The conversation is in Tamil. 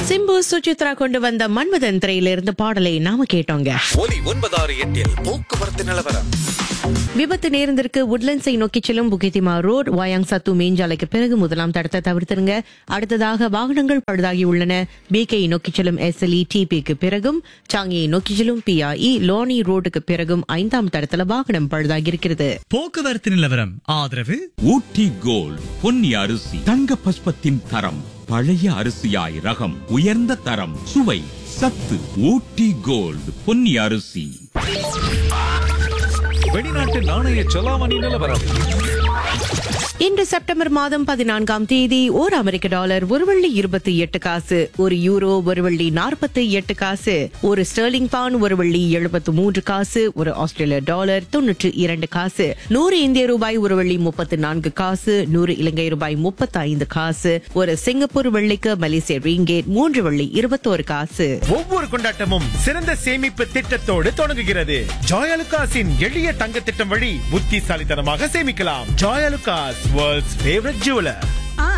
சிம்பு சுசித்ரா கொண்டு வந்த மன்மதன் திரையிலிருந்து பாடலை நாம கேட்டோங்க ஒலி ஒன்பதாறு எட்டில் போக்குவரத்து நிலவரம் விபத்து நேர்ந்திருக்கு உட்லண்ட்ஸை நோக்கி செல்லும் புகிதிமா ரோட் வாயாங் சத்து மேஞ்சாலைக்கு பிறகு முதலாம் தடத்தை தவிர்த்திருங்க அடுத்ததாக வாகனங்கள் பழுதாகி உள்ளன பிகேயை நோக்கி செல்லும் எஸ்எல்இ டிபிக்கு பிறகும் சாங்கியை நோக்கி செல்லும் பிஆஇ லோனி ரோடுக்கு பிறகும் ஐந்தாம் தடத்துல வாகனம் பழுதாகி இருக்கிறது போக்குவரத்து நிலவரம் ஆதரவு ஊட்டி கோல்ட் பொன்னி அரிசி தங்க பஸ்பத்தின் தரம் பழைய அரிசியாய் ரகம் உயர்ந்த தரம் சுவை சத்து ஊட்டி கோல்ட் பொன்னி அரிசி வெளிநாட்டு நாணய செலாவணி நிலவரம் இன்று செப்டம்பர் மாதம் பதினான்காம் தேதி ஒரு அமெரிக்க டாலர் ஒரு வெள்ளி இருபத்தி எட்டு காசு ஒரு யூரோ ஒரு வெள்ளி நாற்பத்தி எட்டு காசு ஒரு ஸ்டெர்லிங் பவுண்ட் ஒரு வெள்ளி எழுபத்து மூன்று காசு ஒரு ஆஸ்திரேலிய டாலர் தொன்னூற்று இரண்டு காசு நூறு இந்திய ரூபாய் ஒரு வெள்ளி முப்பத்து நான்கு காசு நூறு இலங்கை ரூபாய் முப்பத்தி ஐந்து காசு ஒரு சிங்கப்பூர் வெள்ளிக்கு மலேசிய ரிங்கேட் மூன்று வெள்ளி இருபத்தோரு காசு ஒவ்வொரு கொண்டாட்டமும் சிறந்த சேமிப்பு திட்டத்தோடு தொடங்குகிறது ஜாயலுகாஸின் எளிய தங்க திட்டம் வழி புத்திசாலித்தனமாக சேமிக்கலாம் ஜாயலுகாஸ் வேர்ல்ட்ஸ் ஃபேவரட் ஜுவலர்